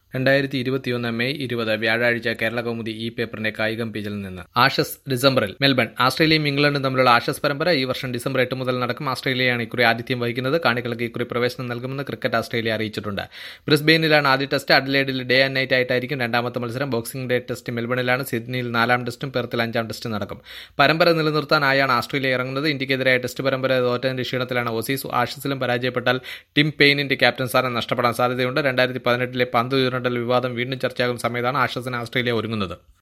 രണ്ടായിരത്തി ഇരുപത്തിയൊന്ന് മെയ് ഇരുപത് വ്യാഴാഴ്ച കേരള കൗമുദി ഈ പേപ്പറിന്റെ കായികം പേജിൽ നിന്ന് ആഷസ് ഡിസംബറിൽ മെൽബൺ ആസ്ട്രേലിയയും ഇംഗ്ലണ്ടും തമ്മിലുള്ള ആഷസ് പരമ്പര ഈ വർഷം ഡിസംബർ എട്ട് മുതൽ നടക്കും ആസ്ട്രേലിയയാണ് ഇക്കുറി ആതിഥ്യം വഹിക്കുന്നത് കാണികൾക്ക് ഇക്കുറി പ്രവേശനം നൽകുമെന്ന് ക്രിക്കറ്റ് ആസ്ട്രേലിയ അറിയിച്ചിട്ടുണ്ട് ബ്രിസ്ബെയിനിലാണ് ആദ്യ ടെസ്റ്റ് അഡലേഡിൽ ഡേ ആൻഡ് നൈറ്റ് ആയിട്ടായിരിക്കും രണ്ടാമത്തെ മത്സരം ബോക്സിംഗ് ഡേ ടെസ്റ്റ് മെൽബണിലാണ് സിഡ്നിയിൽ നാലാം ടെസ്റ്റും പെർത്തിൽ അഞ്ചാം ടെസ്റ്റ് നടക്കും പരമ്പര നിലനിർത്താനായാണ് ആസ്ട്രേലിയ ഇറങ്ങുന്നത് ഇന്ത്യക്കെതിരായ ടെസ്റ്റ് പരമ്പര തോറ്റതിന്റെ ക്ഷീണത്തിലാണ് ഓസീസ് ആഷസിലും പരാജയപ്പെട്ടാൽ ടിം പെയിനിന്റെ ക്യാപ്റ്റൻ സ്ഥാനം നഷ്ടപ്പെടാൻ സാധ്യതയുണ്ട് രണ്ടായിരത്തി പതിനെട്ടിലെ പന്ത് ഉയർണ്ടൽ വിവാദം വീണ്ടും ചർച്ചയാകുന്ന സമയത്താണ് ആഷസിന് ആസ്ട്രേലിയ ഒരുങ്ങുന്നത്